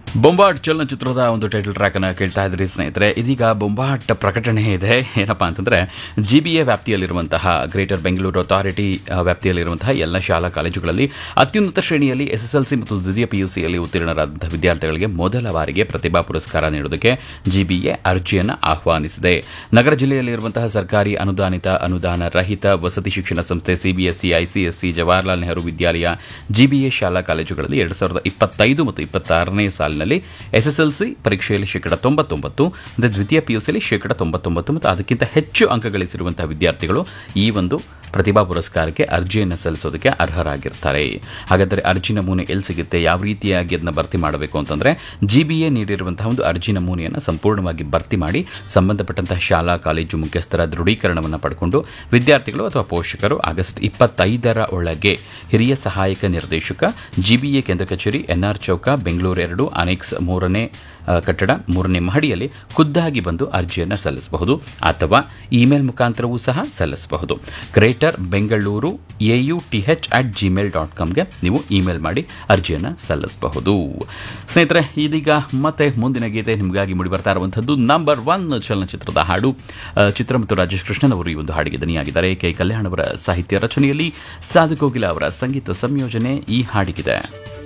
ಬೊಂಬಾಟ್ ಚಲನಚಿತ್ರದ ಒಂದು title track ಅನ್ನು ಕೇಳ್ತಾ ಇದ್ರಿ ಸ್ನೇಹಿತರೆ ಇದೀಗ ಬೊಂಬಾಟ್ ಪ್ರಕಟಣೆ ಇದೆ ಏನಪ್ಪಾ ಅಂತಂದ್ರೆ ಜಿ ಬಿ ಎ ವ್ಯಾಪ್ತಿಯಲ್ಲಿರುವಂತಹ ಗ್ರೇಟರ್ ಬೆಂಗಳೂರು ಅಥಾರಿಟಿ ಆ, ವ್ಯಾಪ್ತಿಯಲ್ಲಿರುವಂತಹ ಎಲ್ಲ ಶಾಲಾ ಕಾಲೇಜುಗಳಲ್ಲಿ ಅತ್ಯುನ್ನತ ಶ್ರೇಣಿಯಲ್ಲಿ ಎಸ್ಎಸ್ಎಲ್ಸಿ ಮತ್ತು ದ್ವಿತೀಯ ಪಿಯುಸಿಯಲ್ಲಿ ಉತ್ತೀರ್ಣರಾದಂತಹ ವಿದ್ಯಾರ್ಥಿಗಳಿಗೆ ಮೊದಲ ಬಾರಿಗೆ ಪ್ರತಿಭಾ ಪುರಸ್ಕಾರ ನೀಡೋದಕ್ಕೆ ಜಿಬಿಎ ಅರ್ಜಿಯನ್ನು ಆಹ್ವಾನಿಸಿದೆ ನಗರ ಜಿಲ್ಲೆಯಲ್ಲಿರುವಂತಹ ಸರ್ಕಾರಿ ಅನುದಾನಿತ ಅನುದಾನ ರಹಿತ ವಸತಿ ಶಿಕ್ಷಣ ಸಂಸ್ಥೆ CBSE ICSE Jawaharlal Nehru Vidyalaya GBA ಶಾಲಾ ಕಾಲೇಜುಗಳಲ್ಲಿ ಎರಡು ಸಾವಿರದ ಇಪ್ಪತ್ತೈದು ಮತ್ತು ಇಪ್ಪತ್ತಾರನೇ ಸಾಲಿನಲ್ಲಿ ಎಸ್ಎಸ್ಎಲ್ಸಿ ಪರೀಕ್ಷೆಯಲ್ಲಿ ಶೇಕಡ ತೊಂಬತ್ತೊಂಬತ್ತು ಅಂದರೆ ದ್ವಿತೀಯ ಪಿಯುಸಿಯಲ್ಲಿ ಶೇಕಡ ತೊಂಬತ್ತೊಂಬತ್ತು ಮತ್ತು ಅದಕ್ಕಿಂತ ಹೆಚ್ಚು ಅಂಕ ಗಳಿಸಿರುವಂತಹ ವಿದ್ಯಾರ್ಥಿಗಳು ಈ ಒಂದು ಪ್ರತಿಭಾ ಪುರಸ್ಕಾರಕ್ಕೆ ಅರ್ಜಿಯನ್ನು ಸಲ್ಲಿಸೋದಕ್ಕೆ ಅರ್ಹರಾಗಿರ್ತಾರೆ ಹಾಗಾದರೆ ಅರ್ಜಿ ನಮೂನೆ ಎಲ್ಲಿ ಸಿಗುತ್ತೆ ಯಾವ ರೀತಿಯಾಗಿ ಅದನ್ನ ಭರ್ತಿ ಮಾಡಬೇಕು ಅಂತಂದರೆ ಜಿ ಬಿ ಎ ನೀಡಿರುವಂತಹ ಒಂದು ಅರ್ಜಿ ನಮೂನೆಯನ್ನು ಸಂಪೂರ್ಣವಾಗಿ ಭರ್ತಿ ಮಾಡಿ ಸಂಬಂಧಪಟ್ಟಂತಹ ಶಾಲಾ ಕಾಲೇಜು ಮುಖ್ಯಸ್ಥರ ದೃಢೀಕರಣವನ್ನು ಪಡ್ಕೊಂಡು ವಿದ್ಯಾರ್ಥಿಗಳು ಅಥವಾ ಪೋಷಕರು ಆಗಸ್ಟ್ ಇಪ್ಪತ್ತೈದರ ಒಳಗೆ ಹಿರಿಯ ಸಹಾಯಕ ನಿರ್ದೇಶಕ ಜಿ ಬಿ ಎ ಕೇಂದ್ರ ಕಚೇರಿ ಎನ್ಆರ್ ಚೌಕ ಬೆಂಗಳೂರು ಎರಡು ಅನೆಕ್ಸ್ ಮೂರನೇ ಆ, ಕಟ್ಟಡ ಮೂರನೇ ಮಹಡಿಯಲ್ಲಿ ಖುದ್ದಾಗಿ ಬಂದು ಅರ್ಜಿಯನ್ನು ಸಲ್ಲಿಸಬಹುದು ಅಥವಾ ಇಮೇಲ್ ಮುಖಾಂತರವೂ ಸಹ ಸಲ್ಲಿಸಬಹುದು greater Bengaluru A U T H at gmail dot ಕಾಮ್ಗೆ ನೀವು ಇಮೇಲ್ ಮಾಡಿ ಅರ್ಜಿಯನ್ನು ಸಲ್ಲಿಸಬಹುದು ಸ್ನೇಹಿತರೆ ಇದೀಗ ಮತ್ತೆ ಮುಂದಿನ ಗೀತೆ ನಿಮಗಾಗಿ ಮೂಡಿ ಬರ್ತಾ ಇರುವಂಥದ್ದು ನಂಬರ್ ಒನ್ ಚಲನಚಿತ್ರದ ಹಾಡು ಆ, ಚಿತ್ರ ಮತ್ತು ರಾಜೇಶ್ ಕೃಷ್ಣನ್ ಅವರು ಈ ಒಂದು ಹಾಡಿಗೆ ದನಿಯಾಗಿದ್ದಾರೆ ಕೆ ಕಲ್ಯಾಣ್ ಅವರ ಸಾಹಿತ್ಯ ರಚನೆಯಲ್ಲಿ ಸಾಧು ಕೋಗಿಲ ಅವರ ಸಂಗೀತ ಸಂಯೋಜನೆ ಈ ಹಾಡಿಗಿದೆ